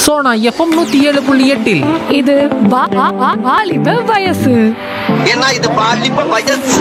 Sona FM நூத்தி ஏழு புள்ளி எட்டில் இது வா- வா- வா- வாலிப வயசு ஏன்னா இது பாலிப்ப வயசு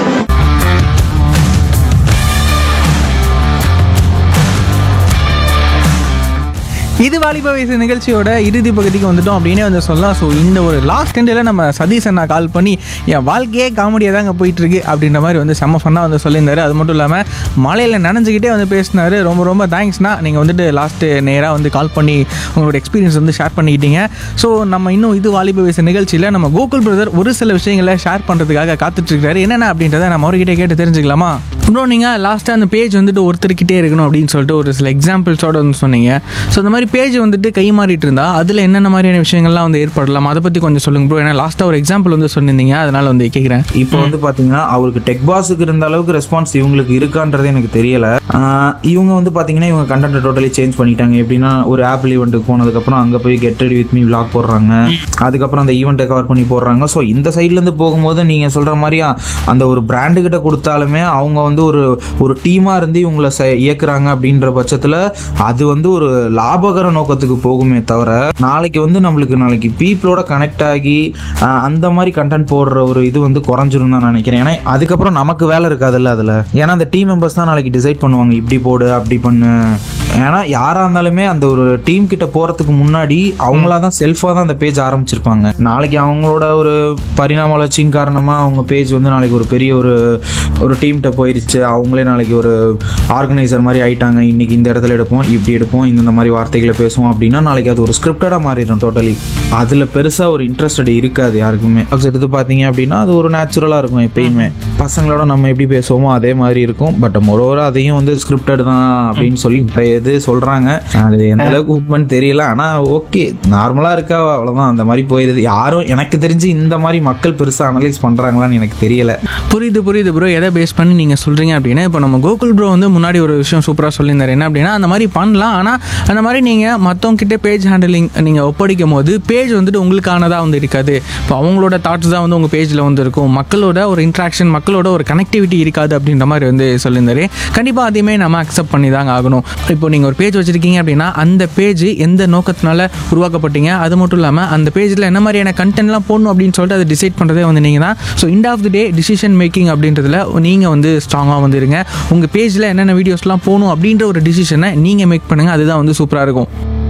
இது வாலிப வயசு நிகழ்ச்சியோட இறுதி பகுதிக்கு வந்துட்டோம் அப்படின்னே வந்து சொல்லலாம் ஸோ இந்த ஒரு லாஸ்ட் எண்டில் நம்ம சதீஷ் அண்ணா கால் பண்ணி என் வாழ்க்கையே காமெடியாக தாங்க போயிட்டு இருக்கு அப்படின்ற மாதிரி வந்து செம்ம ஃபன்னாக வந்து சொல்லியிருந்தாரு அது மட்டும் இல்லாமல் மலையில் நனைஞ்சுக்கிட்டே வந்து பேசினாரு ரொம்ப ரொம்ப தேங்க்ஸ்ண்ணா நீங்கள் வந்துட்டு லாஸ்ட்டு நேராக வந்து கால் பண்ணி உங்களோட எக்ஸ்பீரியன்ஸ் வந்து ஷேர் பண்ணிக்கிட்டீங்க ஸோ நம்ம இன்னும் இது வாலிப வயசு நிகழ்ச்சியில் நம்ம கோகுல் பிரதர் ஒரு சில விஷயங்களை ஷேர் பண்ணுறதுக்காக காத்துட்ருக்காரு என்னென்ன அப்படின்றத நம்ம அவர்கிட்ட கேட்டு தெரிஞ்சுக்கலாமா ப்ரோ நீங்கள் லாஸ்ட்டாக அந்த பேஜ் வந்துட்டு ஒருத்தர்கிட்டே இருக்கணும் அப்படின்னு சொல்லிட்டு ஒரு சில எக்ஸாம்பிள்ஸோட வந்து சொன்னீங்க ஸோ இந்த மாதிரி பேஜ் வந்துட்டு கை மாறிட்டு இருந்தா அதில் என்னென்ன மாதிரியான விஷயங்கள்லாம் வந்து ஏற்படலாம் அதை பற்றி கொஞ்சம் சொல்லுங்க ப்ரோ ஏன்னா லாஸ்ட்டாக ஒரு எக்ஸாம்பிள் வந்து சொன்னிருந்தீங்க அதனால வந்து கேட்குறேன் இப்போ வந்து பாத்தீங்கன்னா அவருக்கு டெக் பாஸுக்கு இருந்த அளவுக்கு ரெஸ்பான்ஸ் இவங்களுக்கு இருக்கான்றது எனக்கு தெரியல ஆஹ் இவங்க வந்து பாத்தீங்கன்னா இவங்க கண்டென்ட் டோட்டலி சேஞ்ச் பண்ணிட்டாங்க எப்படின்னா ஒரு ஆப்பிள் ஈவெண்ட்டுக்கு போனதுக்கப்புறம் அங்கே போய் get ready with me vlog போடுறாங்க அதுக்கப்புறம் அந்த ஈவெண்ட்டை கவர் பண்ணி போடுறாங்க ஸோ இந்த சைட்லேருந்து போகும்போது நீங்கள் சொல்கிற மாதிரி அந்த ஒரு பிராண்டு கிட்ட கொடுத்தாலுமே அவங்க வந்து ஒரு ஒரு டீமாக இருந்து இவங்களை செ- இயக்குறாங்க அப்படின்ற பட்சத்தில் அது வந்து ஒரு லாபகர நோக்கத்துக்கு போகுமே தவிர நாளைக்கு வந்து நம்மளுக்கு நாளைக்கு பீப்புளோட கனெக்ட் ஆகி ஆஹ், அந்த மாதிரி கண்டென்ட் போடுற ஒரு இது வந்து குறைஞ்சிரும் தான் நினைக்கிறேன் ஏன்னா அதுக்கப்புறம் நமக்கு வேலை இருக்காதுல்ல அதில் ஏன்னா அந்த டீம் மெம்பர்ஸ் தான் நாளைக்கு டிசைட் பண்ணுவாங்க இப்படி போடு அப்படி பண்ணு ஏன்னா யாராக இருந்தாலுமே அந்த ஒரு டீம் கிட்ட போகிறதுக்கு முன்னாடி அவங்களா தான் செல்ஃபாக தான் அந்த பேஜ் ஆரம்பிச்சிருப்பாங்க நாளைக்கு அவங்களோட ஒரு பரிணாம வளர்ச்சியின் காரணமாக அவங்க பேஜ் வந்து நாளைக்கு ஒரு பெரிய ஒரு ஒரு டீம்கிட்ட போயிருச்சு அவங்களே நாளைக்கு ஒரு ஆர்கனைசர் மாதிரி ஆயிட்டாங்க இன்னைக்கு இந்த இடத்துல எடுப்போம் இப்படி எடுப்போம் இந்த மாதிரி வார்த்தைகளை பேசுவோம் அப்படின்னா நாளைக்கு அது ஒரு ஸ்கிரிப்டடாக மாறிடும் டோட்டலி அதில் பெருசாக ஒரு இன்ட்ரெஸ்டட் இருக்காது யாருக்குமே அது எடுத்து பார்த்தீங்க அப்படின்னா அது ஒரு நேச்சுரலாக இருக்கும் எப்பயுமே பசங்களோட நம்ம எப்படி பேசுவோமோ அதே மாதிரி இருக்கும் பட் மொரோவராக அதையும் வந்து ஸ்கிரிப்டட் தான் அப்படின்னு சொல்லி நிறைய இது சொல்கிறாங்க அது எந்த அளவுக்கு உண்மைன்னு தெரியல ஆனால் ஓகே நார்மலாக இருக்கா அவ்வளோதான் அந்த மாதிரி போயிடுது யாரும் எனக்கு தெரிஞ்சு இந்த மாதிரி மக்கள் பெருசாக அனலைஸ் பண்ணுறாங்களான்னு எனக்கு தெரியல புரியுது புரியுது ப்ரோ எதை பேஸ் பண்ணி நீங்கள் சொல்கிறீங்க அப்படின்னா இப்போ நம்ம கோகுல் ப்ரோ வந்து முன்னாடி ஒரு விஷயம் சூப்பராக சொல்லியிருந்தாரு என்ன அப்படின்னா அந்த மாதிரி பண்ணலாம் ஆனால் அந்த மாதிரி நீங்கள் மற்றவங்கிட்ட பேஜ் ஹேண்டலிங் நீங்கள் ஒப்படைக்கும் போது பேஜ் வந்துட்டு உங்களுக்கானதாக வந்து இருக்காது இப்போ அவங்களோட தாட்ஸ் தான் வந்து உங்கள் பேஜில் வந்து இருக்கும் மக்களோட ஒரு இன்ட்ராக்ஷன் மக்களோட ஒரு கனெக்டிவிட்டி இருக்காது அப்படின்ற மாதிரி வந்து சொல்லியிருந்தாரு கண்டிப்பாக அதையுமே நம்ம அக்செப்ட் பண்ணி தாங்க ஆகணும் இப்போ நீங்கள் ஒரு பேஜ் வச்சுருக்கீங்க அப்படின்னா அந்த பேஜ் எந்த நோக்கத்தினால உருவாக்கப்பட்டீங்க அது மட்டும் இல்லாமல் அந்த பேஜில் என்ன மாதிரியான கண்டென்ட்லாம் போடணும் அப்படின்னு சொல்லிட்டு அதை டிசைட் பண்ணுறதே வந்து நீங்கள் தான் so end of the day decision making அப்படின்றதுல நீங்கள் வந்து ஸ்ட்ராங்காக வந்து இருங்க உங்கள் பேஜில் என்னென்ன வீடியோஸ்லாம் போகணும் அப்படின்ற ஒரு டிசிஷனை நீங்கள் மேக் பண்ணுங்கள் அதுதான் வந்து சூப்பராக இருக்கும்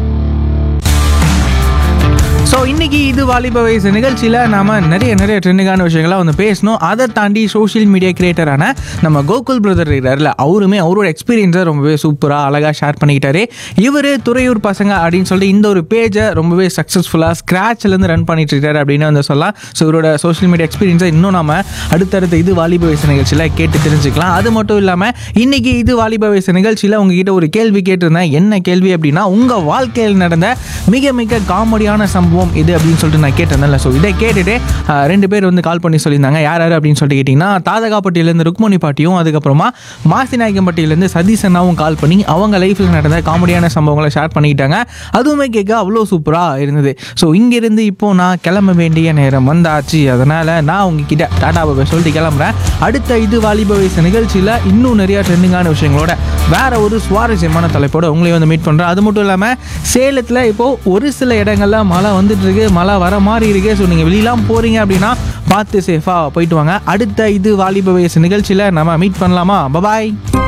ஸோ இன்னைக்கு இது வாலிப வயசு நிகழ்ச்சியில் நாம நிறைய நிறைய ட்ரெண்டிங்கான விஷயங்களை வந்து பேசணும் அதை தாண்டி சோஷியல் மீடியா கிரியேட்டரான நம்ம கோகுல் பிரதர் இருக்கார்ல அவருமே அவரோட எக்ஸ்பீரியன்ஸை ரொம்பவே சூப்பராக அழகாக ஷேர் பண்ணிக்கிட்டாரு இவர் துறையூர் பசங்க அப்படின்னு சொல்லிட்டு இந்த ஒரு பேஜை ரொம்பவே சக்ஸஸ்ஃபுல்லாக ஸ்க்ராட்ச்லேருந்து ரன் பண்ணிட்டு இருக்காரு அப்படின்னு வந்து சொல்லலாம் ஸோ இவரோட சோஷியல் மீடியா எக்ஸ்பீரியன்ஸை இன்னும் நாம அடுத்தடுத்த இது வாலிப வயசு நிகழ்ச்சியில் கேட்டு தெரிஞ்சுக்கலாம் அது மட்டும் இல்லாமல் இன்னைக்கு இது வாலிப வயசு நிகழ்ச்சியில் உங்ககிட்ட ஒரு கேள்வி கேட்டிருந்தேன் என்ன கேள்வி அப்படின்னா உங்கள் வாழ்க்கையில் நடந்த மிக மிக காமெடியான சம்பவம் இது அப்படின்னு சொல்லிட்டு நான் கேட்டிருந்தேன்ல ஸோ இதை கேட்டுட்டு ஆஹ், ரெண்டு பேர் வந்து கால் பண்ணி சொல்லியிருந்தாங்க யார் யார் அப்படின்னு சொல்லிட்டு கேட்டிங்கன்னா தாதகாப்பட்டியிலேருந்து ருக்மணி பாட்டியும் அதுக்கப்புறமா மாசிநாயக்கம்பட்டியிலேருந்து சதீஷ் அண்ணாவும் கால் பண்ணி அவங்க லைஃப்பில் நடந்த காமெடியான சம்பவங்களை ஷேர் பண்ணிக்கிட்டாங்க அதுவுமே கேட்க அவ்வளோ சூப்பராக இருந்தது ஸோ இங்கேருந்து இப்போ நான் கிளம்ப வேண்டிய நேரம் வந்தாச்சு அதனால் நான் உங்ககிட்ட டாடா பாபா சொல்லிட்டு கிளம்புறேன் அடுத்த இது வாலிப வயசு நிகழ்ச்சியில் இன்னும் நிறைய ட்ரெண்டிங்கான விஷயங்களோட வேற ஒரு சுவாரஸ்யமான தலைப்போட உங்களையும் வந்து மீட் பண்ணுறேன் அது மட்டும் இல்லாமல் சேலத்தில் இப்போது ஒரு சில இடங்கள்ல மழை வந்துட்டு இருக்கு மழை வர மாதிரி இருக்கு ஸோ நீங்கள் வெளியெல்லாம் போகிறீங்க அப்படின்னா பார்த்து சேஃபாக போயிட்டு வாங்க அடுத்த இது வாலிப வயசு நிகழ்ச்சியில் நம்ம மீட் பண்ணலாமா பபாய்